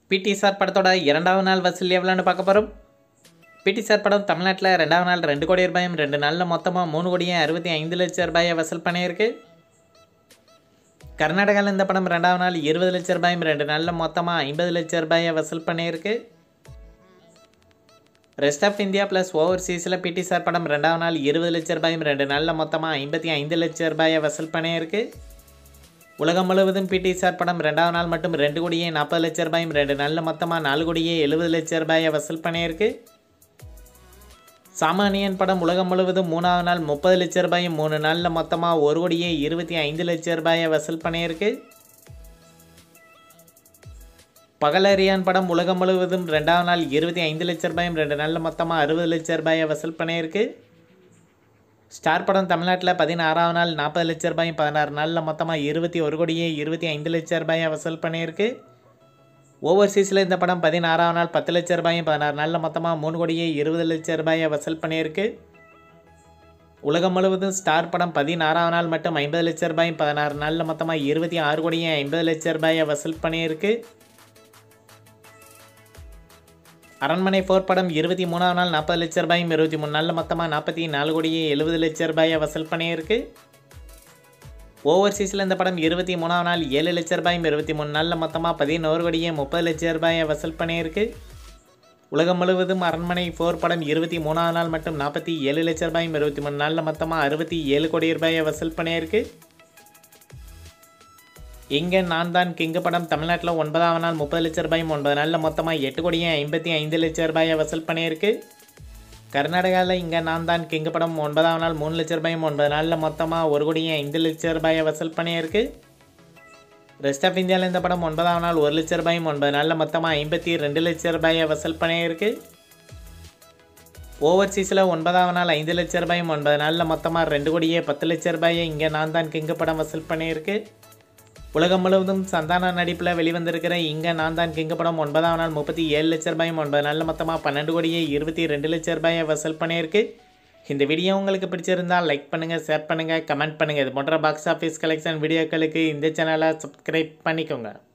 பிடி சார் படத்தோட இரண்டாவது நாள் வசூல் எவ்வளோன்னு பார்க்க போகிறோம் பிடி சார் படம் தமிழ்நாட்டில் ரெண்டாவது நாள் ரெண்டு கோடி ரூபாயும் ரெண்டு நாளில் மொத்தமாக மூணு கோடியே அறுபத்தி ஐந்து லட்சம் ரூபாயை வசூல் பண்ணியிருக்கு கர்நாடகாவில் இந்த படம் ரெண்டாவது நாள் இருபது லட்சம் ரூபாயும் ரெண்டு நாளில் மொத்தமாக ஐம்பது லட்சம் ரூபாயை வசூல் பண்ணியிருக்கு ரெஸ்ட் ஆஃப் இந்தியா ப்ளஸ் ஓவர்சீஸில் பிடி சார் படம் ரெண்டாவது நாள் இருபது லட்சம் ரூபாயும் ரெண்டு நாளில் மொத்தமாக ஐம்பத்தி ஐந்து லட்சம் ரூபாயை வசூல் பண்ணியிருக்கு உலகம் முழுவதும் பிடி சார் படம் ரெண்டாவது நாள் மட்டும் ரெண்டு கோடியே நாற்பது லட்சம் ரூபாயும் ரெண்டு நாளில் மொத்தமாக நாலு கோடியே எழுபது லட்சம் ரூபாயை வசூல் பண்ணியிருக்கு சாமானியன் படம் உலகம் முழுவதும் மூணாவது நாள் முப்பது லட்சம் ரூபாயும் மூணு நாளில் மொத்தமாக ஒரு கோடியே இருபத்தி ஐந்து லட்சம் ரூபாயை வசூல் பண்ணியிருக்கு பகலரியான் படம் உலகம் முழுவதும் ரெண்டாவது நாள் இருபத்தி ஐந்து லட்சம் ரூபாயும் ரெண்டு நாளில் மொத்தமாக அறுபது லட்சம் ரூபாயை வசூல் பண்ணியிருக்கு ஸ்டார் படம் தமிழ்நாட்டில் பதினாறாவது நாள் நாற்பது லட்ச ரூபாயும் பதினாறு நாளில் மொத்தமாக இருபத்தி ஒரு கோடியே இருபத்தி ஐந்து லட்ச ரூபாயை வசூல் பண்ணியிருக்கு ஓவர்சீஸில் இந்த படம் பதினாறாவது நாள் பத்து லட்ச ரூபாயும் பதினாறு நாளில் மொத்தமாக மூணு கோடியே இருபது லட்ச ரூபாயை வசூல் பண்ணியிருக்கு உலகம் முழுவதும் ஸ்டார் படம் பதினாறாவது நாள் மட்டும் ஐம்பது லட்ச ரூபாயும் பதினாறு நாளில் மொத்தமாக இருபத்தி ஆறு கோடியே ஐம்பது லட்ச ரூபாயை வசூல் பண்ணியிருக்கு அரண்மனை போர் படம் இருபத்தி மூணாவது நாள் நாற்பது லட்ச ரூபாயும் இருபத்தி மூணு நாளில் மொத்தமாக நாற்பத்தி நாலு கோடியே எழுபது லட்ச ரூபாயை வசூல் பண்ணியிருக்கு ஓவர்சீஸில் இந்த படம் இருபத்தி மூணாவது நாள் ஏழு லட்ச ரூபாயும் இருபத்தி மூணு நாளில் மொத்தமாக பதினோரு கோடியே முப்பது லட்ச ரூபாயை வசூல் பண்ணியிருக்கு உலகம் முழுவதும் அரண்மனை போர் படம் இருபத்தி மூணாவது நாள் மட்டும் நாற்பத்தி ஏழு லட்ச ரூபாயும் இருபத்தி மூணு நாளில் மொத்தமாக அறுபத்தி ஏழு கோடி ரூபாயை வசூல் பண்ணியிருக்கு இங்கே நான் தான் கிங்கு படம் தமிழ்நாட்டில் ஒன்பதாவது நாள் முப்பது லட்ச ரூபாயும் ஒன்பது நாளில் மொத்தமாக எட்டு கோடியே ஐம்பத்தி ஐந்து லட்ச ரூபாயை வசூல் பண்ணியிருக்கு கர்நாடகாவில் இங்கே நான் தான் கிங்கு படம் ஒன்பதாம் நாள் மூணு லட்ச ரூபாயும் ஒன்பது நாளில் மொத்தமாக ஒரு கோடியே ஐந்து லட்ச ரூபாயை வசூல் பண்ணியிருக்கு ரெஸ்ட் ஆஃப் இந்தியாவில் இந்த படம் ஒன்பதாம் நாள் ஒரு லட்ச ரூபாயும் ஒன்பது நாளில் மொத்தமாக ஐம்பத்தி ரெண்டு லட்ச ரூபாயை வசூல் பண்ணியிருக்கு ஓவர்சீஸில் ஒன்பதாம் நாள் ஐந்து லட்ச ரூபாயும் ஒன்பது நாளில் மொத்தமாக ரெண்டு கோடியே பத்து லட்ச ரூபாயை இங்கே நான் தான் கிங்கு படம் வசூல் பண்ணியிருக்கு உலகம் முழுவதும் சந்தானா நடிப்பில் வெளிவந்திருக்கிற இங்கே நான் தான் கிங்கு படம் ஒன்பதாம் நாள் முப்பத்தி ஏழு லட்ச ரூபாயும் ஒன்பது நாளில் மொத்தமாக பன்னெண்டு கோடியே இருபத்தி ரெண்டு லட்ச ரூபாயை வசூல் பண்ணியிருக்கு இந்த வீடியோ உங்களுக்கு பிடிச்சிருந்தால் லைக் பண்ணுங்கள் ஷேர் பண்ணுங்கள் கமெண்ட் பண்ணுங்கள் இது போன்ற பாக்ஸ் ஆஃபீஸ் கலெக்ஷன் வீடியோக்களுக்கு இந்த சேனலை சப்ஸ்கிரைப் பண்ணிக்கோங்க